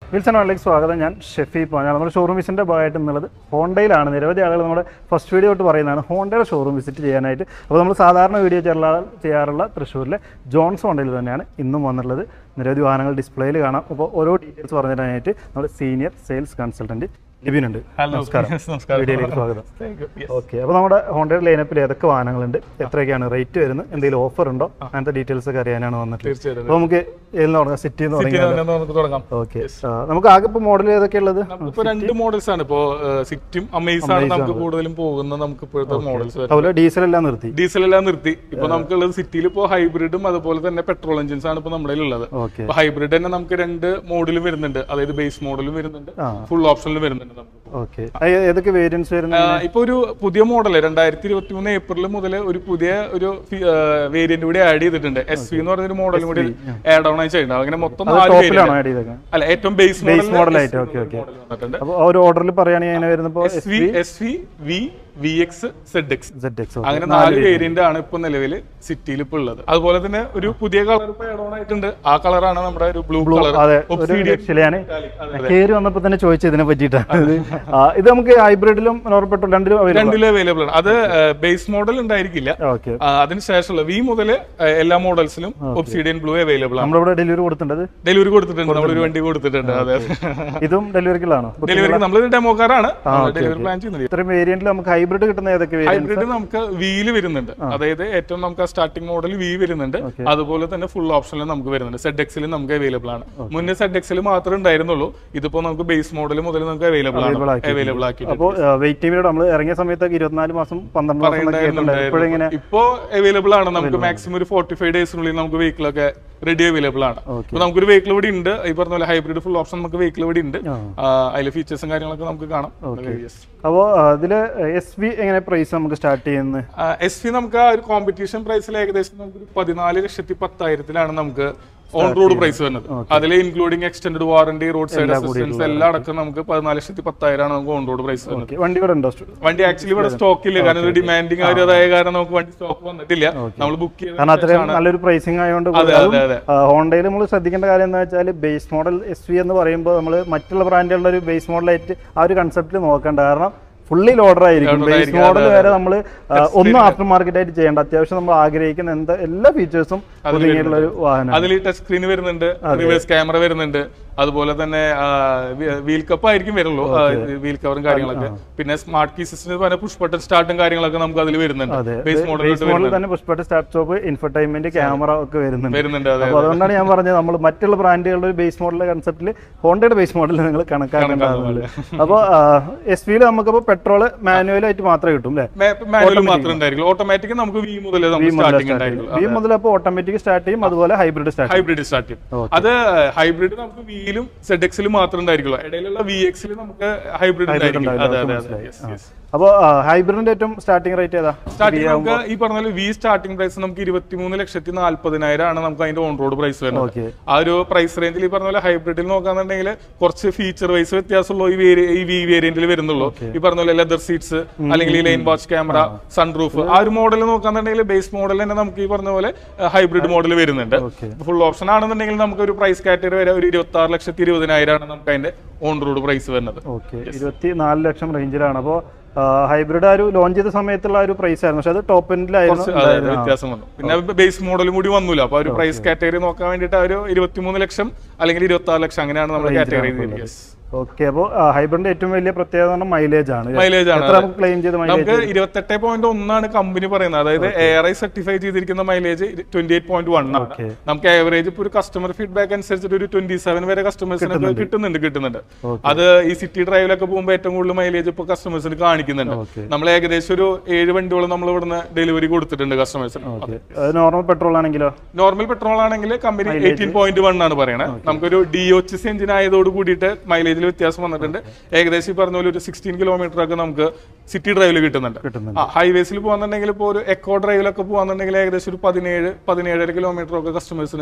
Wilson ഓണിലേക്ക് സ്വാഗതം ഞാൻ ഷെഫി പോഞ്ഞാൽ നമ്മുടെ ഷോറൂം വിസിറ്റിൻ്റെ ഭാഗമായിട്ട് എന്നുള്ളത് ഹോണ്ടയിലാണ് നിരവധി ആളുകൾ നമ്മുടെ ഫസ്റ്റ് വീഡിയോ തൊട്ട് പറയുന്നതാണ് ഹോണ്ടയുടെ ഷോറൂം വിസിറ്റ് ചെയ്യാനായിട്ട് അപ്പോൾ നമ്മൾ സാധാരണ വീഡിയോ ചെയ്യാറുള്ള ചെയ്യാറുള്ള തൃശ്ശൂരിലെ ജോൺസ് ഹോണ്ടയിൽ തന്നെയാണ് ഇന്നും വന്നിട്ടുള്ളത് നിരവധി വാഹനങ്ങൾ ഡിസ്പ്ലേയിൽ കാണാം അപ്പോൾ ഓരോ ഡീറ്റെയിൽസ് പറഞ്ഞു തരാനായിട്ട് നമ്മുടെ സീനിയർ സെയിൽസ് കൺസൾട്ടൻറ്റ് ലിബിനുണ്ട് ഹലോ നമസ്കാരം നമസ്കാരം വീഡിയോയിലേക്ക് സ്വാഗതം ഓക്കെ അപ്പോൾ നമ്മുടെ ഹോണ്ടയുടെ ലൈനപ്പിൽ ഏതൊക്കെ വാഹനങ്ങളുണ്ട് എത്രയൊക്കെയാണ് റേറ്റ് വരുന്നത് എന്തെങ്കിലും ഓഫർ ഉണ്ടോ അങ്ങനത്തെ ഡീറ്റെയിൽസ് ഒക്കെ അറിയാനാണ് വന്നിട്ടുള്ളത് തീർച്ചയായിട്ടും അപ്പോൾ നമുക്ക് ഇതിൽ തുടങ്ങാം സിറ്റി എന്ന് സിറ്റി തുടങ്ങിയാൽ തന്നെ നമുക്ക് തുടങ്ങാം ഓക്കെ നമുക്ക് ആകെ ഇപ്പോൾ മോഡൽ ഏതൊക്കെ ഉള്ളത് ഇപ്പൊ രണ്ട് മോഡൽസ് ആണ് ഇപ്പോ സിറ്റും അമേസ് ആണ് നമുക്ക് കൂടുതലും പോകുന്ന നമുക്ക് ഇപ്പോഴത്തെ മോഡൽസ് അതുപോലെ ഡീസൽ എല്ലാം നിർത്തി ഡീസൽ എല്ലാം നിർത്തി ഇപ്പൊ നമുക്കുള്ളത് സിറ്റിയിൽ ഇപ്പോ ഹൈബ്രിഡും അതുപോലെ തന്നെ പെട്രോൾ എഞ്ചിൻസ് ആണ് ഇപ്പൊ നമ്മുടെ ഉള്ളത് ഓക്കെ ഇപ്പൊ ഹൈബ്രിഡ് തന്നെ നമുക്ക് രണ്ട് മോഡലും വരുന്നുണ്ട് അതായത് ബേസ് മോഡലും വരുന്നുണ്ട് ആ. ഫുൾ ഓപ്ഷനിലും വരുന്നുണ്ട് നമുക്ക് ഓക്കെ ഏതൊക്കെ വേരിയൻസ് വരുന്നത് ആ, ഇപ്പൊ ഒരു പുതിയ മോഡൽ രണ്ടായിരത്തി ഇരുപത്തി മൂന്ന് ഏപ്രിൽ മുതൽ ഒരു പുതിയ ഒരു വേരിയന്റ് കൂടി ആഡ് ചെയ്തിട്ടുണ്ട് എസ് വി എന്ന് പറഞ്ഞൊരു മോഡലും കൂടി ആഡ് ഓൺ ആയി ചെയ്യുന്നുണ്ട് അങ്ങനെ മൊത്തം നാല് ടോപ്പിലാണോ വേരിയന്റ് ആഡ് ചെയ്തൊക്കെ അല്ല ഏറ്റവും ബേസ് ബേസ് മോഡലായിട്ട് ഓക്കെ ഓക്കെ വന്നിട്ടുണ്ട് അപ്പോൾ ആ ഒരു ഓർഡറിൽ പറയുകയാണെങ്കിൽ അതിന് വരുന്നപ്പോൾ S V S V V V X Z X Z X അങ്ങനെ നാല് വേരിയന്റ് ആണ് ഇപ്പൊ നിലവിൽ സിറ്റിയിൽ ഇപ്പൊ ഉള്ളത് അതുപോലെ തന്നെ ഒരു പുതിയ കളർ ഇപ്പൊ ആഡ് ഓൺ ആയിട്ടുണ്ട് ആ കളറാണ് നമ്മുടെ ഒരു ബ്ലൂ കളർ അതെ ഒരു രക്ഷയിലാണ് കയറി വന്നപ്പോൾ തന്നെ ചോദിച്ചത് ഇതിനെ പറ്റിയിട്ടാണ് ഇത് ആ, ഇത് നമുക്ക് ഹൈബ്രിഡിലും നോർമൽ പെട്രോൾ രണ്ടിലും അവൈലബിൾ രണ്ടിലും അവൈലബിൾ ആണ് അത് ബേസ് മോഡൽ ഉണ്ടായിരിക്കില്ല ഓക്കെ ആ, അതിനുശേഷമുള്ള വി മുതൽ എല്ലാ മോഡൽസിലും ഒബ്സിഡിയൻ ബ്ലൂ അവൈലബിൾ ആണ് നമ്മളിവിടെ ഡെലിവറി കൊടുത്തിട്ടുണ്ട് ഡെലിവറി കൊടുത്തിട്ടുണ്ട് നമ്മളൊരു വണ്ടി കൊടുത്തിട്ടുണ്ട് അതെ ഇതും ഡെലിവറിക്കുള്ളാണോ ഡെലിവറി നമ്മൾ ഡെമോക്കാരാണ് ഡെലിവറി പ്ലാൻ ചെയ്യുന്നത് ഇത്രയും വേരിയന്റിൽ നമുക്ക് ഹൈബ്രിഡ് കിട്ടുന്ന ഏതൊക്കെ വേരിയന്റ് ഹൈബ്രിഡ് നമുക്ക് വീല് വരുന്നുണ്ട് അതായത് ഏറ്റവും നമുക്ക് സ്റ്റാർട്ടിംഗ് മോഡൽ വി വരുന്നുണ്ട് അതുപോലെ തന്നെ ഫുൾ ഓപ്ഷനിൽ നമുക്ക് വരുന്നുണ്ട് സെഡ് എക്സിൽ നമുക്ക് അവൈലബിൾ ആണ് മുന്നേ സെഡ് എക്സിൽ മാത്രമേ ഉണ്ടായിരുന്നുള്ളൂ ഇതിപ്പോ നമുക്ക് ബേസ് മോഡൽ മുതൽ നമുക്ക് അവൈലബിൾ ആണ് അവൈലബിൾ ആക്കി അപ്പോൾ വെയിറ്റ് ടൈമിലൂടെ നമ്മൾ ഇറങ്ങിയ സമയത്തൊക്കെ ഇരുപത്തിനാല് മാസം പന്ത്രണ്ട് മാസം എന്നൊക്കെ കേട്ടിട്ടുണ്ട് എപ്പോഴും ഇങ്ങനെ ഇപ്പോ അവൈലബിൾ ആണ് നമുക്ക് മാക്സിമം ഒരു ഫോർട്ടി ഫൈവ് ഡേയ്സിനുള്ളിൽ നമുക്ക് വെഹിക്കിൾ ഒക്കെ റെഡി അവൈലബിൾ ആണ് ഇപ്പൊ നമുക്കൊരു വെഹിക്കിൾ ഇവിടെ ഉണ്ട് ഈ പറഞ്ഞ പോലെ ഹൈബ്രിഡ് ഫുൾ ഓപ്ഷൻ നമുക്ക് വെഹിക്കിൾ ഇവിടെ ഉണ്ട് അതിലെ ഫീച്ചേഴ്സും കാര്യങ്ങളൊക്കെ നമുക്ക് കാണാം Yes. അപ്പോൾ ഇതിൽ എസ് വി എങ്ങനെ പ്രൈസ് നമുക്ക് സ്റ്റാർട്ട് ചെയ്യുന്നത് എസ് പി നമുക്ക് ആ ഒരു കോമ്പറ്റീഷൻ പ്രൈസിൽ ഏകദേശം നമുക്ക് ഒരു പതിനാല് ലക്ഷത്തി പത്തായിരത്തിലാണ് നമുക്ക് ഓൺ റോഡ് പ്രൈസ് വരുന്നത് അതിൽ including extend warranty road side assistance എല്ലാം അടക്കം നമുക്ക് പതിനാല് ലക്ഷത്തി പത്തായിരമാണ് നമുക്ക് ഓൺ റോഡ് പ്രൈസ് വരുന്നത് ഓക്കെ വണ്ടി ഇവിടെ ഉണ്ടോ വണ്ടി ആക്ച്വലി ഇവിടെ സ്റ്റോക്ക് ഇല്ല കാരണം ഒരു ഡിമാൻഡിങ് ആ ഒരു അതായ കാരണം നമുക്ക് വണ്ടി സ്റ്റോക്ക് വന്നിട്ടില്ല നമ്മൾ ബുക്ക് ചെയ്ത് കാരണം അത്രയും നല്ലൊരു പ്രൈസിങ് ആയതുകൊണ്ട് അതെ അതെ അതെ ഹോണ്ടയിൽ നമ്മൾ ശ്രദ്ധിക്കേണ്ട കാര്യം എന്താ വെച്ചാൽ ബേസ് മോഡൽ എസ് വി എന്ന് പറയുമ്പോൾ നമ്മൾ മറ്റുള്ള ബ്രാൻഡുകളുടെ ഒരു ബേസ് മോഡലായിട്ട് ആ ഒരു കൺസെപ്റ്റിൽ നോക്കണ്ട കാരണം ഫുള്ളി ലോഡർ ആയിരിക്കും ബേസ് മോഡൽ വരെ നമ്മൾ ഒന്നും ആഫ്റ്റർ മാർക്കറ്റ് ആയിട്ട് ചെയ്യേണ്ട അത്യാവശ്യം നമ്മൾ ആഗ്രഹിക്കുന്ന എന്താ എല്ലാ ഫീച്ചേഴ്സും ഒതുങ്ങിയിട്ടുള്ള ഒരു വാഹനം അതിൽ ടച്ച് സ്ക്രീൻ വരുന്നുണ്ട് റിവേഴ്സ് ക്യാമറ വരുന്നുണ്ട് അതുപോലെ തന്നെ വീൽ കപ്പ് ആയിരിക്കും വരുള്ളൂ വീൽ കവറും കാര്യങ്ങളൊക്കെ പിന്നെ സ്മാർട്ട് കീ സിസ്റ്റം പറഞ്ഞ പുഷ് ബട്ടൺ സ്റ്റാർട്ടും കാര്യങ്ങളൊക്കെ നമുക്ക് അതിൽ വരുന്നുണ്ട് ബേസ് മോഡൽ ബേസ് മോഡൽ തന്നെ push button start stop infotainment camera ഒക്കെ വരുന്നുണ്ട് വരുന്നുണ്ട് അതെ അപ്പോൾ അതുകൊണ്ടാണ് ഞാൻ പറഞ്ഞത് നമ്മൾ മറ്റുള്ള ബ്രാൻഡുകളുടെ ഒരു ബേസ് മോഡൽ കൺസെപ്റ്റിൽ ഹോണ്ടയുടെ ബേസ് മോഡൽ നിങ്ങൾ കണക്കാക്കേണ്ടതാണ് അപ്പോൾ എസ് വിയിൽ നമുക്കപ്പോൾ പെട്രോൾ മാനുവലായിട്ട് മാത്രമേ കിട്ടും അല്ലേ മാനുവൽ മാത്രമേ ഉണ്ടായിരിക്കും ഓട്ടോമാറ്റിക് നമുക്ക് വി മുതൽ നമുക്ക് സ്റ്റാർട്ടിംഗ് ഉണ്ടായിരിക്കും വി മുതൽ അപ്പോൾ ഓട്ടോമാറ്റിക് സ്റ്റാർട്ട് ചെയ്യും അതുപോലെ ഹൈബ്രിഡ് സ്റ്റാർട്ട് ഹൈബ്രിഡ് സ്റ്റാർട്ട് ചെയ്യും അത് ഹൈബ്രിഡ് നമുക്ക് വിയിലും സെഡ് എക്സിലും മാത്രമേ ഉണ്ടായിരിക്കുള്ളൂ ഇടയിലുള്ള വി എക്സിൽ നമുക്ക് ഹൈബ്രിഡ് ഉണ്ടായിരിക്കും അതെ അതെ അതെ yes, yes. അപ്പോൾ ഹൈബ്രിഡിന്റെ ഏറ്റവും സ്റ്റാർട്ടിംഗ് റേറ്റ് ഏതാ സ്റ്റാർട്ടിംഗ് നമുക്ക് ഈ പറഞ്ഞ പോലെ വി സ്റ്റാർട്ടിംഗ് പ്രൈസ് നമുക്ക് ഇരുപത്തിമൂന്ന് ലക്ഷത്തി നാല്പതിനായിരം ആണ് നമുക്ക് അതിന്റെ ഓൺ റോഡ് പ്രൈസ് വരുന്നത് ഓക്കെ ആ ഒരു പ്രൈസ് റേഞ്ചിൽ ഈ പറഞ്ഞ പോലെ ഹൈബ്രിഡിൽ നോക്കാന്നുണ്ടെങ്കിൽ കുറച്ച് ഫീച്ചർ വൈസ് വ്യത്യാസമുള്ള ഈ വേരി- ഈ വി വേരിയന്റിൽ വരുന്നുള്ളൂ ഈ പറഞ്ഞ പോലെ ലെതർ സീറ്റ്സ് അല്ലെങ്കിൽ ഈ ലൈൻ വാച്ച് ക്യാമറ സൺറൂഫ് ആ ഒരു മോഡൽ നോക്കാന്നുണ്ടെങ്കിൽ ബേസ് മോഡൽ തന്നെ നമുക്ക് ഈ പറഞ്ഞ പോലെ ഹൈബ്രിഡ് മോഡൽ വരുന്നുണ്ട് ഓക്കെ ഫുൾ ഓപ്ഷൻ ആണെന്നുണ്ടെങ്കിൽ നമുക്ക് ഒരു പ്രൈസ് കാറ്റഗറി വരെ ഒരു ഇരുപത്തി ആറ് ലക്ഷത്തി ഇരുപതിനായിരം ആണ് നമുക്ക് അതിന്റെ ഓൺ റോഡ് പ്രൈസ് വരുന്നത് ഓക്കെ ഇരുപത്തി നാല് ലക്ഷം റേഞ്ചിലാണ് അപ്പോൾ ഹൈബ്രിഡ് ആ ഒരു ലോഞ്ച് ചെയ്ത സമയത്തുള്ള ആ ഒരു പ്രൈസ് ആയിരുന്നു പക്ഷെ അത് ടോപ്പ് എൻഡിലായിരുന്നു അതെ, അതെ, വ്യത്യാസം വന്നു പിന്നെ ബേസ് മോഡലും കൂടി വന്നില്ല അപ്പൊ ആ ഒരു പ്രൈസ് കാറ്റഗറി നോക്കാൻ വേണ്ടിയിട്ട് ആ ഒരു ഇരുപത്തിമൂന്ന് ലക്ഷം അല്ലെങ്കിൽ ഇരുപത്തി ആറ് ലക്ഷം അങ്ങനെയാണ് നമ്മൾ കാറ്റഗറി ഓക്കെ അപ്പോൾ ഹൈബ്രിഡിന്റെ ഏറ്റവും വലിയ പ്രത്യേകത മൈലേജ് ആണ് അല്ലേ? മൈലേജ് ആണ് എത്ര നമുക്ക് ക്ലെയിം ചെയ്ത് മൈലേജ് നമുക്ക് ഇരുപത്തെട്ട് പോയിന്റ് ഒന്നാണ് കമ്പനി പറയുന്നത് അതായത് എയർ ഐ സർട്ടിഫൈ ചെയ്തിരിക്കുന്ന mileage twenty eight point one ആണ് Okay. നമുക്ക് ആവറേജ് ഇപ്പൊ ഒരു കസ്റ്റമർ ഫീഡ്ബാക്ക് അനുസരിച്ചിട്ട് ഒരു ട്വന്റി സെവൻ വരെ കസ്റ്റമേഴ്സിന് കിട്ടുന്നുണ്ട് കിട്ടുന്നുണ്ട് Okay. അത് ഈ സിറ്റി ഡ്രൈവിലൊക്കെ പോകുമ്പോൾ ഏറ്റവും കൂടുതൽ മൈലേജ് ഇപ്പൊ കസ്റ്റമേഴ്സിന് കാണിക്കുന്നുണ്ട് Okay. നമ്മൾ ഏകദേശം ഒരു ഏഴ് വണ്ടിയോളം നമ്മൾ ഇവിടുന്ന് ഡെലിവറി കൊടുത്തിട്ടുണ്ട് കസ്റ്റമേഴ്സിന് ഓക്കെ നോർമൽ പെട്രോൾ ആണെങ്കിലോ നോർമൽ പെട്രോൾ ആണെങ്കിൽ കമ്പനി എയ്റ്റീൻ പോയിന്റ് വൺ ആണ് പറയുന്നത് നമുക്കൊരു ഡി ഒച്ച് എഞ്ചിൻ ആയതോട് കൂടിയിട്ട് മൈലേജിൽ വ്യത്യാസം വന്നിട്ടുണ്ട് ഏകദേശം ഈ പറഞ്ഞ പോലെ ഒരു സിക്സ്റ്റീൻ കിലോമീറ്റർ ഒക്കെ നമുക്ക് സിറ്റി ഡ്രൈവിൽ കിട്ടുന്നുണ്ട് കിട്ടുന്നുണ്ട് ഹൈവേസിൽ പോകുന്നുണ്ടെങ്കിൽ ഇപ്പോൾ ഒരു എക്കോ ഡ്രൈവിലൊക്കെ പോകുന്നുണ്ടെങ്കിൽ ഏകദേശം ഒരു പതിനേഴ് പതിനേഴര കിലോമീറ്റർ ഒക്കെ കസ്റ്റമേഴ്സിന്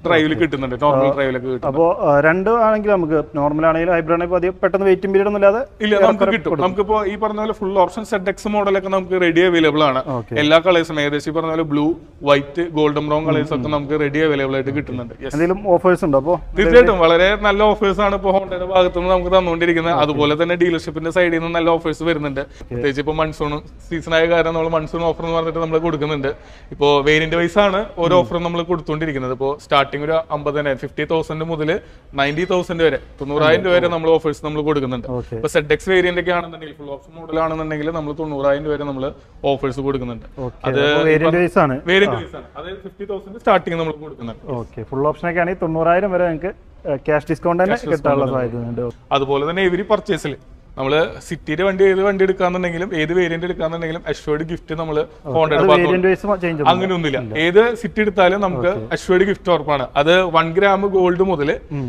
ഡ്രൈവിൽ കിട്ടുന്നുണ്ട് നോർമൽ ഡ്രൈവിലൊക്കെ കിട്ടും അപ്പോൾ രണ്ട് ആണെങ്കിൽ നമുക്ക് നോർമൽ ആണെങ്കിലും ഹൈബ്രിഡ് ആണെങ്കിൽ അധികം പെട്ടെന്ന് വെയിറ്റിംഗ് പീരീഡ് ഒന്നും ഇല്ലാതെ ഇല്ല നമുക്ക് കിട്ടും നമുക്കിപ്പോ ഈ പറഞ്ഞ പോലെ ഫുൾ ഓപ്ഷൻ സെഡ് എക്സ് മോഡലൊക്കെ നമുക്ക് റെഡി അവൈലബിൾ ആണ് Okay. എല്ലാ കളേഴ്സും ഏകദേശം ഈ പറഞ്ഞ പോലെ blue white golden brown colours ഒക്കെ നമുക്ക് റെഡി അവൈലബിൾ ആയിട്ട് കിട്ടുന്നുണ്ട് Yes. എന്തെങ്കിലും ഓഫേഴ്സ് ഉണ്ടോ അപ്പോൾ തീർച്ചയായിട്ടും വളരെ നല്ല ഓഫേഴ്സ് ആണ് ഇപ്പോൾ ഹോണ്ടയുടെ ഭാഗത്ത് നിന്ന് നമുക്ക് തന്നുകൊണ്ടിരിക്കുന്നത് അതുപോലെ തന്നെ ഡീലർഷിപ്പിന്റെ സൈഡിൽ നിന്ന് നല്ല ഓഫേഴ്സ് വരുന്നുണ്ട് പ്രത്യേകിച്ച് ഇപ്പോൾ മൺസൂൺ സീസൺ ആയ കാരണം നമ്മൾ മൺസൂൺ ഓഫർ എന്ന് പറഞ്ഞിട്ട് നമ്മൾ കൊടുക്കുന്നുണ്ട് ഇപ്പോൾ വേരിയന്റ് വൈസ് ആണ് ഓരോ ഓഫറും നമ്മൾ കൊടുത്തുകൊണ്ടിരിക്കുന്നത് ഇപ്പോൾ സ്റ്റാർട്ടിംഗ് ഒരു അമ്പതിനായിരം ഫിഫ്റ്റി തൗസൻഡ് മുതൽ നയൻറ്റി തൗസൻഡ് വരെ തൊണ്ണൂറായിരം രൂപ വരെ നമ്മൾ ഓഫേഴ്സ് നമ്മൾ കൊടുക്കുന്നുണ്ട് ഓക്കെ ഇപ്പൊ സെഡ് എക്സ് വേരിയന്റ് ഒക്കെ ആണെന്നുണ്ടെങ്കിൽ ഫുൾ ഓപ്ഷൻ മോഡൽ ആണെന്നുണ്ടെങ്കിൽ നമ്മൾ തൊണ്ണൂറായിരം രൂപ വരെ നമ്മൾ ഓഫേഴ്സ് കൊടുക്കുന്നുണ്ട് ഓക്കെ വേരിയന്റ് വൈസ് ആണ് വേരിയന്റ് വൈസ് ആണ് അതായത് ഫിഫ്റ്റി തൗസൻഡ് സ്റ്റാർട്ടിംഗ് നമ്മൾ കൊടുക്കുന്നുണ്ട് ഓക്കെ ഫുൾ ഓപ്ഷനൊക്കെ ആണെങ്കിൽ തൊണ്ണൂറായിരം വരെ നിങ്ങൾക്ക് ക്യാഷ് ഡിസ്കൗണ്ട് തന്നെ കിട്ടാനുള്ള സാധ്യതയുണ്ട് അതുപോലെ തന്നെ എവരി പർച്ചേസിൽ നമ്മള് സിറ്റിയുടെ വണ്ടി ഏത് വണ്ടി എടുക്കാന്നുണ്ടെങ്കിലും ഏത് വേരിയന്റ് എടുക്കാന്നുണ്ടെങ്കിലും അഷ്വേർഡ് ഗിഫ്റ്റ് നമ്മൾ ഹോണ്ടയുടെ ഭാഗത്ത് വേരിയന്റ് വൈസ് ചേഞ്ച് അങ്ങനെ ഒന്നുമില്ല ഏത് സിറ്റി എടുത്താലും നമുക്ക് അഷ്വേർഡ് ഗിഫ്റ്റ് ഉറപ്പാണ് അത് വൺ ഗ്രാം ഗോൾഡ് മുതൽ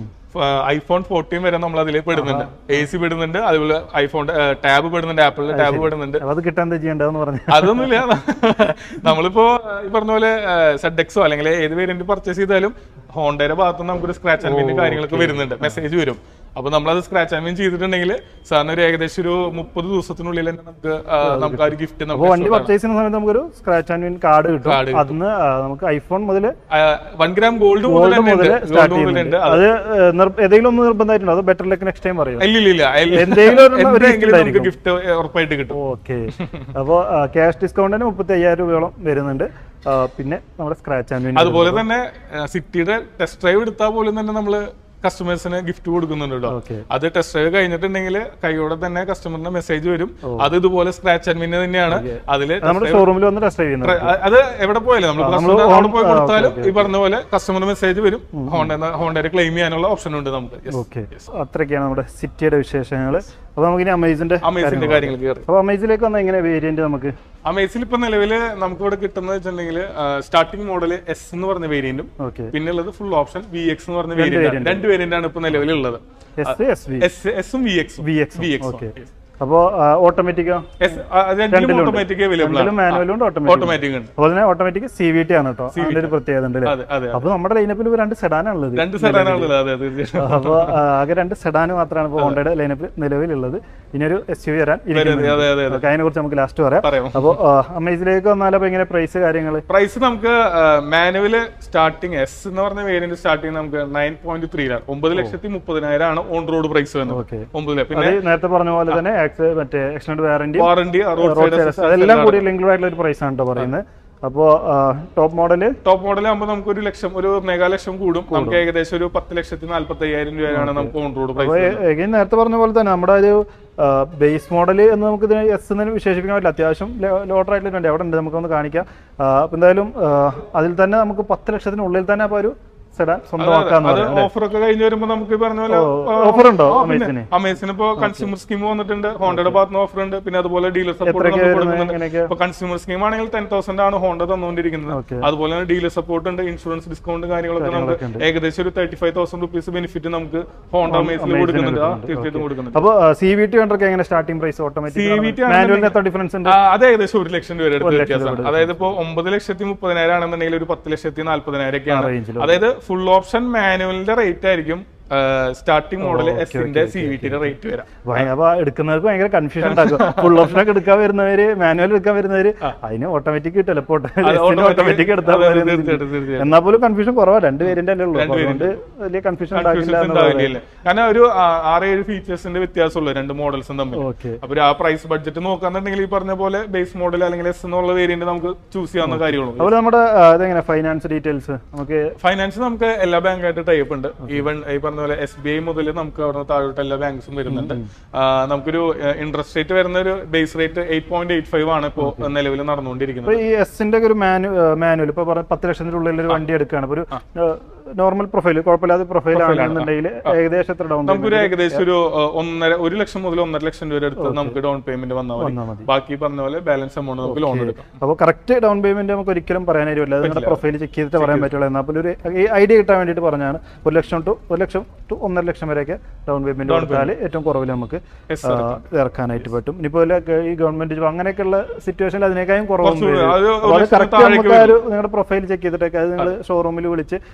ഐഫോൺ ഫോർട്ടീൻ വരെ നമ്മൾ അതിൽ പെടുന്നുണ്ട് എ സി പെടുന്നുണ്ട് അതുപോലെ ഐഫോൺ ടാബ് പെടുന്നുണ്ട് ആപ്പിളിന്റെ ടാബ് പെടുന്നുണ്ട് അത് കിട്ടാൻ എന്താ ചെയ്യേണ്ടതെന്ന് പറഞ്ഞു അതൊന്നുമില്ല നമ്മളിപ്പോ ഏഹ്, ഈ പറഞ്ഞ പോലെ സെഡ് എക്സോ അല്ലെങ്കിൽ ഏത് വേരിയന്റ് പർച്ചേസ് ചെയ്താലും ഹോണ്ടയുടെ ഭാഗത്ത് നിന്ന് നമുക്കൊരു സ്ക്രാച്ച് ആൻഡ് വിൻ കാര്യങ്ങളൊക്കെ വരുന്നുണ്ട് മെസ്സേജ് വരും അപ്പൊ നമ്മളത് സ്ക്രാച്ച് ആൻഡ് വിൻ ചെയ്തിട്ടുണ്ടെങ്കിൽ സാറിന് ഒരു ഏകദേശം ഒരു മുപ്പത് ദിവസത്തിനുള്ളിൽ തന്നെ നമുക്ക് ആ, നമുക്ക് ആ ഒരു ഗിഫ്റ്റ് അപ്പോൾ നമുക്ക് വണ്ടി പർച്ചേസ് ചെയ്യുന്ന സമയത്ത് നമുക്കൊരു സ്ക്രാച്ച് ആൻഡ് വിൻ കാർഡ് കിട്ടും അതിന് ആ, നമുക്ക് ഐഫോൺ മുതൽ വൺ ഗ്രാം ഗോൾഡ് മുതൽ ഗോൾഡ് തന്നെ മുതൽ ഉണ്ട് സ്റ്റാർട്ട് ഗോൾഡ് മുതൽ ഉണ്ട് ചെയ്യുന്നുണ്ട് അത് ഏഹ്, നിർ- ഏതെങ്കിലും ഒന്ന് നിർബന്ധമായിട്ടുണ്ടോ അത് ബെറ്റർ ലക്ക് നെക്സ്റ്റ് ടൈം പറയും ഇല്ല ഇല്ല ഇല്ല എല്ല- എന്തെങ്കിലും ഒരെണ്ണം ഒരു എന്തെങ്കിലും gift നമുക്ക് ഗിഫ്റ്റ് ഉറപ്പായിട്ട് കിട്ടും ഓക്കെ അപ്പോൾ ക്യാഷ് ഡിസ്കൗണ്ടിന് മുപ്പത്തി അയ്യായിരം രൂപയോളം വരുന്നുണ്ട് ആ, പിന്നെ നമ്മുടെ സ്ക്രാച്ച് ആൻഡ് വിൻ അതുപോലെ തന്നെ സിറ്റിയുടെ ടെസ്റ്റ് ഡ്രൈവ് എടുത്താൽ പോലും തന്നെ നമ്മള് കസ്റ്റമേഴ്സിന് ഗിഫ്റ്റ് കൊടുക്കുന്നുണ്ട് കേട്ടോ ഓക്കെ അത് ടെസ്റ്റ് ഡ്രൈവ് കഴിഞ്ഞിട്ടുണ്ടെങ്കിൽ കൈയോടെ തന്നെ കസ്റ്റമറിന് മെസ്സേജ് വരും അത് ഇതുപോലെ സ്ക്രാച്ച് ആൻഡ് വിന്ന് തന്നെയാണ് അതില് നമ്മുടെ ഷോറൂമിൽ വന്ന് ടെസ്റ്റ് ചെയ്യുന്നത് അ- അത് എവിടെ പോയാലും നമ്മൾ customer അവിടെ പോയി കൊടുത്താലും ഈ പറഞ്ഞ പോലെ കസ്റ്റമർ മെസ്സേജ് വരും ഹോണ്ട ഹോണ്ടയുടെ ക്ലെയിം ചെയ്യാനുള്ള ഓപ്ഷൻ ഉണ്ട് നമുക്ക് Yes. ഓക്കെ അത്രയൊക്കെയാണ് നമ്മുടെ സിറ്റിയുടെ വിശേഷങ്ങൾ അപ്പോൾ നമുക്കിനി അമേസിന്റെ അമേസിന്റെ കാര്യങ്ങൾ കയറി അപ്പോൾ അമേസിലേക്ക് വന്ന എങ്ങനെ വേരിയന്റ് നമുക്ക് അമേസിൽ ഇപ്പൊ നിലവില് നമുക്ക് ഇവിടെ കിട്ടുന്നത് വെച്ചിട്ടുണ്ടെങ്കിൽ സ്റ്റാർട്ടിംഗ് മോഡൽ എസ് എന്ന് പറഞ്ഞ വേരിയന്റും ഓക്കെ പിന്നെ ഉള്ളത് ഫുൾ ഓപ്ഷൻ വി എക്സ് എന്ന് പറഞ്ഞ വേരിയന്റ് രണ്ട് വേരിയന്റ് ആണ് ഇപ്പൊ നിലവിലുള്ളത് എസ് എസ് വി എസ് എസും വി എക്സും V X V X okay അപ്പോൾ ഓട്ടോമാറ്റിക്കോ രണ്ടിലും ഓട്ടോമാറ്റിക് അവൈലബിൾ ആണ് രണ്ടിലും മാനുവലും ഉണ്ട് ഓട്ടോമാറ്റിക് ഓട്ടോമാറ്റിക് ഉണ്ട് അതുപോലെ തന്നെ ഓട്ടോമാറ്റിക് സി വി ടി ആണ് കേട്ടോ അതിന്റെ ഒരു പ്രത്യേകത ഉണ്ട് അല്ലേ അതെ അതെ അപ്പോൾ നമ്മുടെ ലൈനപ്പിൽ രണ്ട് സെഡാനാണുള്ളത് രണ്ട് സെഡാനുള്ളത് അതെ തീർച്ചയായും അപ്പോൾ ആകെ രണ്ട് സെഡാന് മാത്രമാണ് ഇപ്പോൾ ഹോണ്ടയുടെ ലൈനപ്പിൽ നിലവിലുള്ളത് ഇനി ഒരു എസ് യു വി വരാൻ ഇരിക്കുന്നുണ്ട്. അതെ അതെ അതെ ഓക്കെ, അതിനെ കുറിച്ച് നമുക്ക് ലാസ്റ്റ് പറയാം പറയാം അപ്പോൾ അമേസിലേക്ക് വന്നാൽ അപ്പോൾ എങ്ങനെ പ്രൈസ് കാര്യങ്ങൾ പ്രൈസ് നമുക്ക് മാനുവല് സ്റ്റാർട്ടിങ് എസ് എന്ന് പറഞ്ഞ വേരിയന്റ് സ്റ്റാർട്ടിങ് നമുക്ക് നയൻ പോയിന്റ് ത്രീയിലാണ് ഒമ്പത് ലക്ഷത്തി മുപ്പതിനായിരം ആണ് ഓൺ റോഡ് പ്രൈസ് വരുന്നത് ഓക്കെ ഒമ്പത് ലക്ഷം പിന്നെ അത് നേരത്തെ പറഞ്ഞ പോലെ തന്നെ ആക്സ് മറ്റേ extend warranty warranty road road side side അതെല്ലാം കൂടി ലിങ്ക്ഡ് ആയിട്ടുള്ള ഒരു പ്രൈസ് ആണ് കേട്ടോ പറയുന്നത് അപ്പോൾ ടോപ്പ് മോഡല് ടോപ്പ് മോഡൽ ആകുമ്പോൾ നമുക്ക് ഒരു ലക്ഷം ഒരു ഒന്നേകാൽ ലക്ഷം കൂടും നമുക്ക് ഏകദേശം ഒരു പത്ത് ലക്ഷത്തി നാല്പത്തി അയ്യായിരം രൂപയാണ് നമുക്ക് ഓൺ റോഡ് പ്രൈസ് അപ്പോൾ എഗൈൻ നേരത്തെ പറഞ്ഞ പോലെ തന്നെ നമ്മുടെ ഒരു ബേസ് മോഡൽ എന്ന് നമുക്ക് ഇതിനെ എസ് എന്ന് വിശേഷിപ്പിക്കാൻ പറ്റില്ല അത്യാവശ്യം ലോട്ടർ ആയിട്ടുള്ള വണ്ടി അവിടെ ഉണ്ട് നമുക്കൊന്ന് കാണിക്കാം അപ്പോൾ എന്തായാലും ആ, അതിൽ തന്നെ നമുക്ക് പത്ത് ലക്ഷത്തിനുള്ളിൽ തന്നെ അപ്പോൾ ഒരു സെഡാൻ സ്വന്തമാക്കാന്ന് അത് പറയാം ഓഫർ ഒക്കെ കഴിഞ്ഞ് വരുമ്പോൾ നമുക്ക് ഈ പറഞ്ഞ പോലെ ഓഫർ ഉണ്ടോ അമേസിന് അമേസിന് ഇപ്പോ കൺസ്യൂമർ സ്കീം വന്നിട്ടുണ്ട് ഹോണ്ടയുടെ ഭാഗത്ത് നിന്ന് ഓഫർ ഉണ്ട് പിന്നെ അതുപോലെ ഡീലർ സപ്പോർട്ട് എത്രയൊക്കെ നമുക്ക് വരുന്നത് കൊടുക്കുന്നുണ്ട് എങ്ങനെയൊക്കെ ഇപ്പൊ കൺസ്യൂമർ സ്കീം ആണെങ്കിൽ ടെൻ തൗസൻഡ് ആണ് ഹോണ്ട തന്നുകൊണ്ടിരിക്കുന്നത് ഓക്കെ അതുപോലെ തന്നെ ഡീലർ സപ്പോർട്ട് ഉണ്ട് ഇൻഷുറൻസ് ഡിസ്കൗണ്ട് കാര്യങ്ങളൊക്കെ നമുക്ക് ഏകദേശം ഒരു thirty five thousand rupees benefit നമുക്ക് ഹോണ്ട അമേസിൽ കൊടുക്കുന്നുണ്ട് ആ, തീർച്ചയായിട്ടും കൊടുക്കുന്നുണ്ട് അപ്പോൾ സി വി ടി വേണ്ടൊക്കെ എങ്ങനെ സ്റ്റാർട്ടിംഗ് പ്രൈസ് ഓട്ടോമാറ്റിക് CVT മാനുവലിന് എത്ര ഡിഫറൻസ് ഉണ്ട് ആ, അത് ഏകദേശം ഒരു ലക്ഷം രൂപയുടെ അടുത്ത് വ്യത്യാസമാണ് അതായത് ഇപ്പോ ഒമ്പത് ലക്ഷത്തി മുപ്പതിനായിരം ആണെന്നുണ്ടെങ്കിൽ ഒരു പത്ത് ലക്ഷത്തി നാല്പതിനായിരം ഒക്കെയാണ് റേഞ്ചിൽ അതായത് ഫുൾ ഓപ്ഷൻ മാനുവലിന്റെ റേറ്റ് ആയിരിക്കും സ്റ്റാർട്ടിംഗ് മോഡൽ എസിന്റെ സി വി ടിയുടെ റേറ്റ് വരാം അപ്പൊ എടുക്കുന്നവർക്ക് ഭയങ്കര കൺഫ്യൂഷൻ ഉണ്ടാക്കും ഫുൾ ഓപ്ഷൻ ഒക്കെ എടുക്കാൻ വരുന്നവര് മാനുവൽ എടുക്കാൻ വരുന്നവര് അതിന് ഓട്ടോമാറ്റിക് കിട്ടില്ല ഇപ്പൊ ഓട്ടോമാറ്റിക് എടുത്താൽ അതെ, മതി എന്ന് തീർച്ചയായിട്ടും തീർച്ചയായും എന്നാൽ പോലും കൺഫ്യൂഷൻ കുറവാ രണ്ട് പേരിന്റെ അല്ലേ ഉള്ളൂ അപ്പൊ അതുകൊണ്ട് വലിയ കൺഫ്യൂഷൻ ഉണ്ടാക്കില്ല എന്ന് ഉണ്ടാവില്ല കാരണം ഒരു ആ, ആറേഴ് ഫീച്ചേഴ്സിന്റെ വ്യത്യാസമുള്ളൂ രണ്ട് മോഡൽസും തമ്മിൽ ഓക്കെ അപ്പൊ ആ പ്രൈസ് ബഡ്ജറ്റ് നോക്കാന്നുണ്ടെങ്കിൽ ഈ പറഞ്ഞ പോലെ ബേസ് മോഡൽ അല്ലെങ്കിൽ എസ് എന്നുള്ള വേരിയന്റ് നമുക്ക് ചൂസ് ചെയ്യാവുന്ന കാര്യമുള്ളൂ അതുപോലെ നമ്മുടെ ആ, ഇതെങ്ങനെ ഫൈനാൻസ് ഡീറ്റെയിൽസ് നമുക്ക് ഫൈനാൻസ് നമുക്ക് എല്ലാ ബാങ്കായിട്ട് ടൈപ്പ് ഉണ്ട് ഈവൻ ഈ പറഞ്ഞ പോലെ എസ് ബി ഐ മുതൽ നമുക്ക് അവിടെ താഴോട്ട് എല്ലാ ബാങ്ക്സും വരുന്നുണ്ട് ആ, നമുക്കൊരു ഇൻട്രസ്റ്റ് റേറ്റ് വരുന്ന ഒരു base rate eight point eight five ആണ് ഇപ്പോൾ നിലവിൽ നടന്നുകൊണ്ടിരിക്കുന്നത് ഇപ്പൊ ഈ എസിന്റെ ഒക്കെ ഒരു മാനു മാനുവൽ ഇപ്പൊ പറഞ്ഞ പത്ത് ലക്ഷത്തിന്റെ ഉള്ളിൽ ഒരു വണ്ടി എടുക്കുകയാണ് ഇപ്പൊ ഒരു നോർമൽ പ്രൊഫൈൽ കുഴപ്പമില്ലാത്ത പ്രൊഫൈൽ ആണെന്നുണ്ടെങ്കിൽ ഏകദേശം എത്ര ഡൗൺ നമുക്കൊരു ഏകദേശം ഒരു ആ, ഒന്നര ഒരു ലക്ഷം മുതൽ ഒന്നര ലക്ഷം രൂപ അടുത്ത് നമുക്ക് ഡൗൺ പേയ്മെന്റ് വന്നാൽ മതി വന്നാൽ മതി ബാക്കി പറഞ്ഞ പോലെ ബാലൻസ് എമൗണ്ട് നമുക്ക് ലോൺ എടുക്കാം അപ്പോൾ കറക്റ്റ് ഡൗൺ പേയ്മെന്റ് നമുക്ക് ഒരിക്കലും പറയാനായിട്ട് പറ്റില്ല അത് നിങ്ങളുടെ പ്രൊഫൈൽ ചെക്ക് ചെയ്തിട്ട് പറയാൻ പറ്റുള്ളൂ എന്നാൽ പോലും ഒരു ഈ ഐഡിയ കിട്ടാൻ വേണ്ടിയിട്ട് പറഞ്ഞാണ് ഒരു ലക്ഷം ടു ഒരു ലക്ഷം ടു ഒന്നര ലക്ഷം വരെയൊക്കെ ഡൗൺ പേയ്മെന്റ് കൊടുത്താൽ ഏറ്റവും കുറവിൽ നമുക്ക് Yes, ആ, ഇറക്കാനായിട്ട് പറ്റും ഇനിയിപ്പോൾ വല്ല ഗ- ഈ ഗവൺമെന്റ് ജോബ് അങ്ങനെയൊക്കെയുള്ള സിറ്റുവേഷനിൽ അതിനേക്കാളും കുറവൊന്നും കുറച്ചുകൂടി വരും. അത് ഒരു അപ്പോൾ അത് ലക്ഷത്തിന് കറക്റ്റ് താഴേക്ക് നമുക്ക് ആ ഒരു നിങ്ങളുടെ പ്രൊഫൈൽ ചെക്ക് ചെയ്തിട്ടൊക്കെ അത് നിങ്ങൾ ഷോറൂമിൽ വിളിച്ച് ഡീറ്റെയിൽ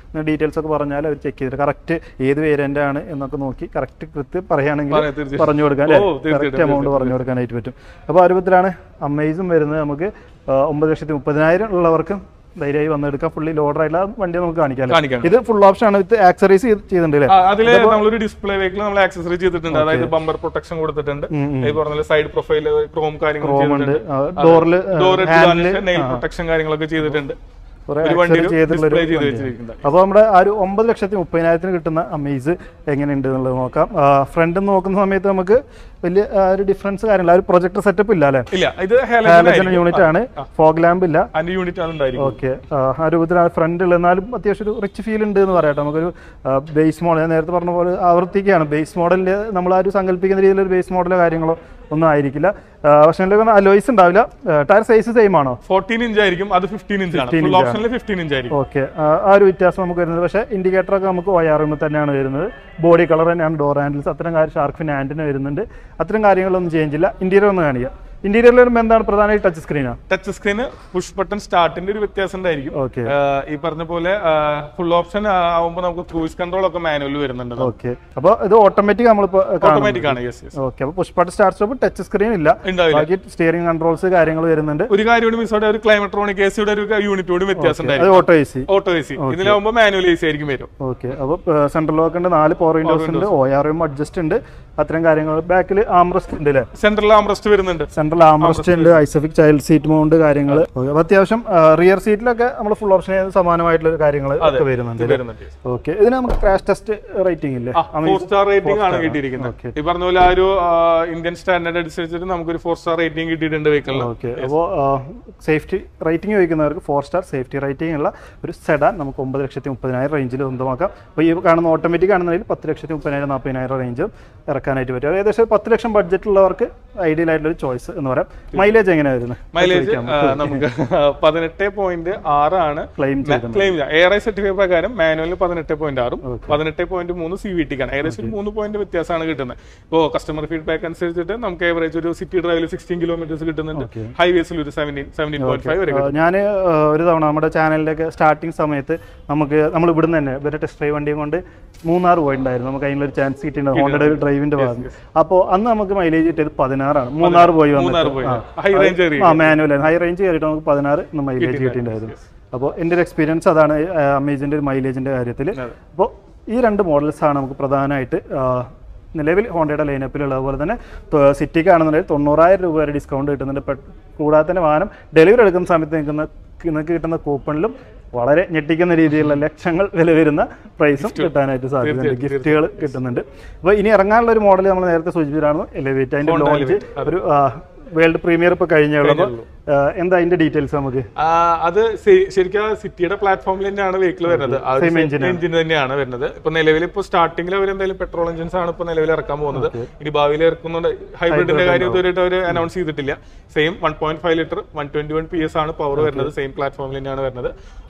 ഡീറ്റെയിൽസ് ഒക്കെ പറഞ്ഞാൽ അവർ ചെക്ക് ചെയ്തിട്ട് കറക്റ്റ് ഏത് വേരിയൻ്റ് ആണ് എന്നൊക്കെ നോക്കി കറക്റ്റ് കൃത്യം പറയുകയാണെങ്കിൽ പറയാം, തീർച്ചയായും. പറഞ്ഞു കൊടുക്കാൻ ഓ, തീർച്ചയായിട്ടും, കറക്റ്റ് എമൗണ്ട് പറഞ്ഞു കൊടുക്കാനായിട്ട് പറ്റും അപ്പോൾ ആ രൂപത്തിലാണ് അമേസും വരുന്നത് നമുക്ക് ആ, ഒമ്പത് ലക്ഷത്തി മുപ്പതിനായിരം ഉള്ളവർക്കും ധൈര്യമായി വന്നെടുക്കാം ഫുള്ളി ലോഡർ ആയിട്ടുള്ള വണ്ടി നമുക്ക് കാണിക്കാം കാണിക്കാം. ഇത് ഫുൾ ഓപ്ഷൻ ആണ് വിത്ത് ആക്സറീസ് ചെയ്തിട്ടുണ്ട് അല്ലേ ആ, അതില് നമ്മളൊരു ഡിസ്പ്ലേ വെഹിക്കിൾ നമ്മൾ ആക്സസറി ചെയ്തിട്ടുണ്ട് അതായത് ബമ്പർ പ്രൊട്ടക്ഷൻ കൊടുത്തിട്ടുണ്ട് ഈ പറഞ്ഞ സൈഡ് പ്രൊഫൈൽ ക്രോം കാര്യങ്ങൾ ഉണ്ട് ഡോറിൽ ഡോർ നെയിൽ പ്രൊട്ടക്ഷൻ കാര്യങ്ങളൊക്കെ ചെയ്തിട്ടുണ്ട് കുറെ ഒരു വണ്ടിയിൽ ചെയ്തിട്ടുള്ള ഡിസ്പ്ലേ ചെയ്ത് വെച്ചിരിക്കുന്നത് അപ്പോൾ നമ്മുടെ ആ ഒരു ഒമ്പത് ലക്ഷത്തി മുപ്പതിനായിരത്തിന് കിട്ടുന്ന അമേസ് എങ്ങനെയുണ്ട് എന്നുള്ളത് നോക്കാം ഫ്രണ്ട് നോക്കുന്ന സമയത്ത് നമുക്ക് വലിയ ആ, ഒരു ഡിഫറൻസ് കാര്യമില്ല ആ ഒരു പ്രൊജക്ടർ സെറ്റപ്പ് ഇല്ല അല്ലേ ഇല്ല ഇത് ഹാലജൻ ഹാലജൻ യൂണിറ്റ് ആണ് ഫോഗ് ലാമ്പ് ഇല്ല അതിന്റെ യൂണിറ്റ് ആണ് ഉണ്ടായിരിക്കും ഓക്കെ ആ രൂപത്തിലാണ് ഫ്രണ്ടിൽ എന്നാലും അത്യാവശ്യം ഒരു റിച്ച് ഫീൽ ഉണ്ട് എന്ന് പറയട്ടെ നമുക്കൊരു ബേസ് മോഡൽ ഞാൻ നേരത്തെ പറഞ്ഞ പോലെ ആവർത്തിക്കുകയാണ് ബേസ് മോഡലിൽ നമ്മൾ ആ ഒരു സങ്കല്പിക്കുന്ന രീതിയിൽ ഒരു ബേസ് മോഡലോ കാര്യങ്ങളോ ഒന്നും ആയിരിക്കില്ല ആ, പക്ഷേ അതിലൊക്കെ അലോയ്സ് ഉണ്ടാവില്ല ടയർ സൈസ് സെയിം ആണോ ഫോർട്ടീൻ ഇഞ്ച് ആയിരിക്കും അത് ഫിഫ്റ്റീൻ ഇഞ്ച് ആണ് ഫുൾ ഓപ്ഷനിൽ ഫിഫ്റ്റീൻ ഇഞ്ച് ആയിരിക്കും ഓക്കെ ആ ഒരു വ്യത്യാസം നമുക്ക് വരുന്നത് പക്ഷേ ഇൻഡിക്കേറ്റർ ഒക്കെ നമുക്ക് ഒ ആർ തന്നെയാണ് വരുന്നത് ബോഡി കളർ തന്നെയാണ് ഡോർ ഹാൻഡിൽസ് അത്തരം കാര്യം ഷാർക്ക് ഫിൻ ആൻറ്റിന് വരുന്നുണ്ട് അത്തരം കാര്യങ്ങളൊന്നും ചേഞ്ച് ഇല്ല ഇന്റീരിയർ ഒന്ന് കാണിക്കുക ഇന്റീരിയറിൽ വരുമ്പോൾ എന്താണ് പ്രധാനമായിട്ട് ടച്ച് സ്ക്രീനാണ് ടച്ച് സ്ക്രീന് പുഷ് ബട്ടൺ സ്റ്റാർട്ടിന്റെ ഒരു വ്യത്യാസം ഉണ്ടായിരിക്കും ഓക്കെ ആഹ് ഈ പറഞ്ഞ പോലെ ഫുൾ ഓപ്ഷൻ ആവുമ്പോൾ നമുക്ക് ക്രൂസ് കൺട്രോൾ ഒക്കെ മാനുവൽ വരുന്നുണ്ട് ഓക്കെ അപ്പോൾ ഇത് ഓട്ടോമാറ്റിക് നമ്മളിപ്പോൾ ഓട്ടോമാറ്റിക് ആണ് യെസ് യെസ് ഓക്കെ അപ്പോൾ push button start stop touch screen ഇല്ല ഉണ്ടാവില്ല ബാക്കി സ്റ്റിയറിംഗ് കൺട്രോൾസ് കാര്യങ്ങൾ വരുന്നുണ്ട് ഒരു കാര്യം കൂടി മിസ് ഒരു ക്ലൈമട്രോണിക് എ സിയുടെ ഒരു യൂണിറ്റ് കൂടി വ്യത്യാസം അത് ഉണ്ടായിരിക്കും auto A C auto A C ഇതിലാവുമ്പോൾ മാനുവൽ എ സി ആയിരിക്കും വരും ഓക്കെ അപ്പോൾ സെൻട്രൽ ലോക്ക് ഉണ്ട് നാല് പവർ വിൻഡോസ് ഉണ്ട് ഒ ആർ എം അഡ്ജസ്റ്റ് ഉണ്ട് അത്തരം കാര്യങ്ങൾ ബാക്കിൽ ആംറസ്റ്റ് ഉണ്ട് അല്ലേ സെൻട്രൽ ആംറസ്റ്റ് വരുന്നുണ്ട് സെൻട്രൽ ആംറസ്റ്റ് ഉണ്ട് ഐസഫിക് ചൈൽഡ് സീറ്റ് മൗണ്ട് കാര്യങ്ങൾ അപ്പോൾ അത്യാവശ്യം റിയർ സീറ്റിലൊക്കെ നമ്മൾ ഫുൾ ഓപ്ഷൻ സമാനമായിട്ടുള്ള കാര്യങ്ങൾ ഒക്കെ വരുന്നുണ്ട് വരുന്നുണ്ട് ഓക്കെ ഇതിന് നമുക്ക് ക്രാഷ് ടെസ്റ്റ് റേറ്റിംഗ് ഇല്ലേ ഫോർ സ്റ്റാർ റേറ്റിംഗ് ആണ് കിട്ടിയിരിക്കുന്നത് ഈ പറഞ്ഞ പോലെ ആ ഒരു ആ, ഇന്ത്യൻ സ്റ്റാൻഡേർഡ് അനുസരിച്ചിട്ട് നമുക്കൊരു ഫോർ സ്റ്റാർ റേറ്റിംഗ് കിട്ടിയിട്ടുണ്ട് വെഹിക്കിളിന് ഓക്കെ അപ്പോൾ സേഫ്റ്റി റേറ്റിംഗ് ചോദിക്കുന്നവർക്ക് ഫോർ സ്റ്റാർ സേഫ്റ്റി റേറ്റിംഗ് ഉള്ള ഒരു സെഡാൻ നമുക്ക് ഒമ്പത് ലക്ഷത്തി മുപ്പതിനായിരം റേഞ്ചിൽ സ്വന്തമാക്കാം അപ്പോൾ ഈ കാണുന്ന ഓട്ടോമാറ്റിക് ആണെന്നുണ്ടെങ്കിൽ പത്ത് ലക്ഷത്തി മുപ്പതിനായിരം നാൽപ്പതിനായിരം റേഞ്ച് ഇറക്കാനായിട്ട് പറ്റും ഏകദേശം പത്ത് ലക്ഷം ബഡ്ജറ്റുള്ളവർക്ക് ഐഡിയൽ ആയിട്ടുള്ള ഒരു ചോയ്സ് എന്ന് പറയാം മൈലേജ് എങ്ങനെയാണ് വരുന്നത് മൈലേജ് നമുക്ക് പതിനെട്ട് പോയിന്റ് ആറാണ് claim claim ARAI certificate പ്രകാരം മാനുവലിൽ പതിനെട്ട് പോയിന്റ് ആറും പതിനെട്ട് പോയിന്റ് മൂന്ന് സി വി ടിക്കാണ് ഏകദേശം ഒരു മൂന്ന് പോയിന്റ് വ്യത്യാസമാണ് കിട്ടുന്നത് ഇപ്പോൾ കസ്റ്റമർ ഫീഡ്ബാക്ക് അനുസരിച്ചിട്ട് നമുക്ക് ഏവറേജ് ഒരു സിറ്റി ഡ്രൈവിൽ സിക്സ്റ്റീൻ കിലോമീറ്റേഴ്സ് കിട്ടുന്നുണ്ട് ഹൈവേസിൽ ഒരു സെവൻറ്റീൻ സെവൻറ്റീൻ പോയിന്റ് ഫൈവ് വരെ ഞാൻ ഒരു തവണ നമ്മുടെ ചാനലിലൊക്കെ സ്റ്റാർട്ടിങ് സമയത്ത് നമുക്ക് നമ്മൾ ഇവിടുന്ന് തന്നെ ഇവരെ ടെസ്റ്റ് ഡ്രൈവ് വണ്ടിയും കൊണ്ട് മൂന്നാർ പോയിട്ടുണ്ടായിരുന്നു നമുക്ക് അതിനൊരു ചാൻസ് കിട്ടിയിട്ടുണ്ട് ഹോണ്ടയുടെ ഡ്രൈവിന്റെ ഭാഗം അപ്പോൾ അന്ന് നമുക്ക് മൈലേജ് കിട്ടിയത് പതിനാറ് മൂന്നാർ പോയി മൂന്നാർ വന്നിട്ട് പോയി ഹൈ റേഞ്ച് ഏരിയ ആ മാനുവൽ ഹൈ റേഞ്ച് കയറിയിട്ട് നമുക്ക് പതിനാറ് മൈലേജ് കിട്ടിയിട്ടുണ്ടായിരുന്നു അപ്പോൾ എൻ്റെ ഒരു എക്സ്പീരിയൻസ് അതാണ് അമേസിൻ്റെ ഒരു മൈലേജിൻ്റെ കാര്യത്തിൽ അപ്പോൾ ഈ രണ്ട് മോഡൽസ് ആണ് നമുക്ക് പ്രധാനമായിട്ട് ആ, നിലവിൽ ഹോണ്ടയുടെ ലൈനപ്പിലുള്ള അതുപോലെ തന്നെ ത- സിറ്റിക്ക് ആണെന്നുണ്ടെങ്കിൽ തൊണ്ണൂറായിരം രൂപ വരെ ഡിസ്കൗണ്ട് കിട്ടുന്നുണ്ട് പെ- കൂടാതെ തന്നെ വാഹനം ഡെലിവറി എടുക്കുന്ന സമയത്ത് നിൽക്കുന്ന നിങ്ങൾക്ക് കിട്ടുന്ന കൂപ്പണിലും വളരെ ഞെട്ടിക്കുന്ന രീതിയിലുള്ള ലക്ഷങ്ങൾ വില വരുന്ന പ്രൈസും കിട്ടാനായിട്ട് സാധ്യതയുണ്ട് ഗിഫ്റ്റുകൾ കിട്ടുന്നുണ്ട് അപ്പോൾ ഇനി ഇറങ്ങാനുള്ള ഒരു മോഡൽ നമ്മൾ നേരത്തെ സൂചിപ്പിച്ചായിരുന്നു എലിവേറ്റ് അതിൻ്റെ ലോഞ്ച് ഒരു വേൾഡ് പ്രീമിയർ ഇപ്പോൾ കഴിഞ്ഞേ ഉള്ളൂ അപ്പോൾ എന്താ അതിൻ്റെ ഡീറ്റെയിൽസ് നമുക്ക് ആ, അത് ശ- ശരിക്കും സിറ്റിയുടെ പ്ലാറ്റ്ഫോമിൽ തന്നെയാണ് വെഹിക്കിൾ വരുന്നത് ആ ഒരു Same engine എഞ്ചിൻ തന്നെയാണ് വരുന്നത് ഇപ്പൊ നിലവിൽ ഇപ്പൊ സ്റ്റാർട്ടിംഗിൽ അവർ എന്തായാലും പെട്രോൾ എഞ്ചിൻസ് ആണ് ഇപ്പൊ നിലവിൽ ഇറക്കാൻ പോകുന്നത് ഇനി ഭാവിയിൽ ഇറക്കുന്നുണ്ട് ഹൈബ്രിഡിന്റെ കാര്യം ഇതുവരെയായിട്ട് അവർ അനൗൺസ് ചെയ്തിട്ടില്ല same one point five litre one twenty one P S ആണ് പവർ വരുന്നത് സെയിം പ്ലാറ്റ്ഫോമിൽ തന്നെയാണ് വരുന്നത്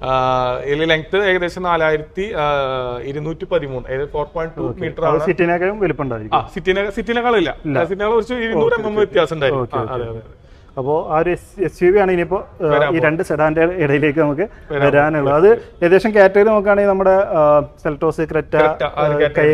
ഇതിൽ ലെങ്ത് ഏകദേശം നാലായിരത്തി ഇരുന്നൂറ്റി പതിമൂന്ന് അതായത് ഫോർ പോയിന്റ് ടു മീറ്റർ ആണ് സിറ്റിനേക്കാളും വലിപ്പമുണ്ടായിരിക്കും ആ സിറ്റിനെ സിറ്റിനെക്കാളില്ല സിറ്റിനേക്കാൾ കുറച്ച് ഇരുന്നൂറ് എം എം വ്യത്യാസം ഉണ്ടായിരുന്നു ആ, അതെ അതെ അപ്പോൾ ആ ഒരു എസ് യു വി ആണ് ഇനിയിപ്പോൾ ഈ രണ്ട് സെഡാന്റെ ഇടയിലേക്ക് നമുക്ക് വരാനുള്ളത് അത് ഏകദേശം കാറ്റഗറി നോക്കുകയാണെങ്കിൽ നമ്മുടെ സെൽറ്റോസ് ക്രെറ്റ കൈ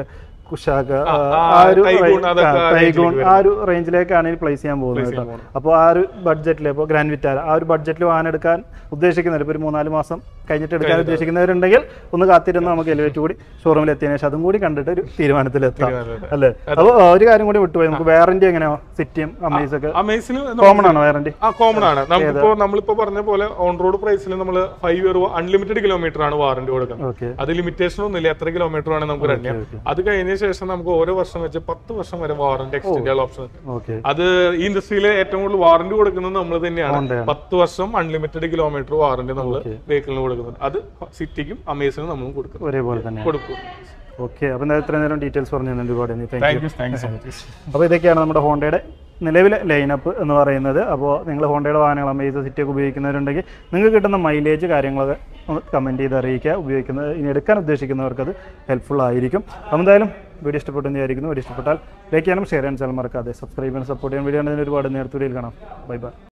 കുഷാക ആ ഒരു ടൈഗൂൺ അതൊക്കെ ആ ടൈഗൂൺ ആ ഒരു റേഞ്ചിലേക്കാണ് ഇനി പ്ലേസ് ചെയ്യാൻ പോകുന്നത് കേട്ടോ അപ്പോൾ ആ ഒരു ബഡ്ജറ്റിൽ ഇപ്പോൾ ഗ്രാൻഡ് വിറ്റാര ആ ഒരു ബഡ്ജറ്റിൽ വാഹനം എടുക്കാൻ ഉദ്ദേശിക്കുന്നില്ല ഇപ്പോൾ ഒരു മൂന്നാല് മാസം കഴിഞ്ഞിട്ട് എടുക്കാൻ ഉദ്ദേശിക്കുന്നവരുണ്ടെങ്കിൽ ഒന്ന് കാത്തിരുന്ന് നമുക്ക് എലിവേറ്റ് കൂടി ഷോറൂമിൽ എത്തിയതിനു ശേഷം അതും കൂടി കണ്ടിട്ട് ഒരു തീരുമാനത്തിലെത്താം അല്ലേ അപ്പോൾ ഒരു കാര്യം കൂടി വിട്ടുപോയി നമുക്ക് വാറന്റി എങ്ങനെയാ സിറ്റിയും അമേസ് ഒക്കെ അമേസിൽ കോമൺ ആണോ വാറന്റി ആ കോമൺ ആണ് നമുക്കിപ്പോ നമ്മളിപ്പോ പറഞ്ഞ പോലെ ഓൺ റോഡ് പ്രൈസിൽ നമ്മൾ ഫൈവ് ഇയർ അൺലിമിറ്റഡ് കിലോമീറ്റർ ആണ് വാറന്റി കൊടുക്കുന്നത് ഓക്കെ അത് ലിമിറ്റേഷൻ ഒന്നുമില്ല എത്ര കിലോമീറ്റർ ആണ് നമുക്ക് റൺ ചെയ്യാം അത് കഴിഞ്ഞ ശേഷം നമുക്ക് ഓരോ വർഷം വെച്ച് പത്ത് വർഷം വരെ വാറന്റി എക്സ്റ്റെൻഡ് ചെയ്യാൻ ഓപ്ഷൻ ഓക്കെ അത് ഈ ഇൻഡസ്ട്രിയിൽ ഏറ്റവും കൂടുതൽ വാറന്റി കൊടുക്കുന്നത് നമ്മൾ തന്നെയാണ് ഹോണ്ടയാണ്. പത്ത് വർഷം അൺലിമിറ്റഡ് കിലോമീറ്റർ വാറന്റി നമ്മൾ വെഹിക്കിളിന് കൊടുക്കുന്നുണ്ട് അത് സിറ്റിക്കും അമേസിനും നമ്മളും കൊടുക്കും ഒരേപോലെ തന്നെ കൊടുക്കും ഓക്കെ അപ്പോൾ എന്താ ഇത്ര നേരം ഡീറ്റെയിൽസ് പറഞ്ഞു തന്നെ ഒരുപാട് thank you thank you thank you so much അപ്പോൾ ഇതൊക്കെയാണ് നമ്മുടെ ഹോണ്ടയുടെ നിലവിലെ ലൈനപ്പ് എന്ന് പറയുന്നത് അപ്പോൾ നിങ്ങൾ ഹോണ്ടയുടെ വാഹനങ്ങൾ അമേസ് സിറ്റി ഒക്കെ ഉപയോഗിക്കുന്നവരുണ്ടെങ്കിൽ നിങ്ങൾക്ക് കിട്ടുന്ന മൈലേജ് കാര്യങ്ങളൊക്കെ ഒന്ന് കമൻറ്റ് ചെയ്ത് അറിയിക്കുക ഉപയോഗിക്കുന്നത് ഇനി എടുക്കാൻ ഉദ്ദേശിക്കുന്നവർക്ക് അത് ഹെൽപ്ഫുൾ ആയിരിക്കും അപ്പോൾ എന്തായാലും വീഡിയോ ഇഷ്ടപ്പെട്ടെന്ന് വിചാരിക്കുന്നു വീഡിയോ ഇഷ്ടപ്പെട്ടാൽ ലൈക്ക് ചെയ്യാനും ഷെയർ ചെയ്യാനും ചാനൽ മറക്കാതെ സബ്സ്ക്രൈബ് ചെയ്യാനും സപ്പോർട്ട് ചെയ്യാൻ വീഡിയോ ഒരുപാട് നേരത്തെ വീഡിയോയിൽ കാണാം ബൈ ബൈ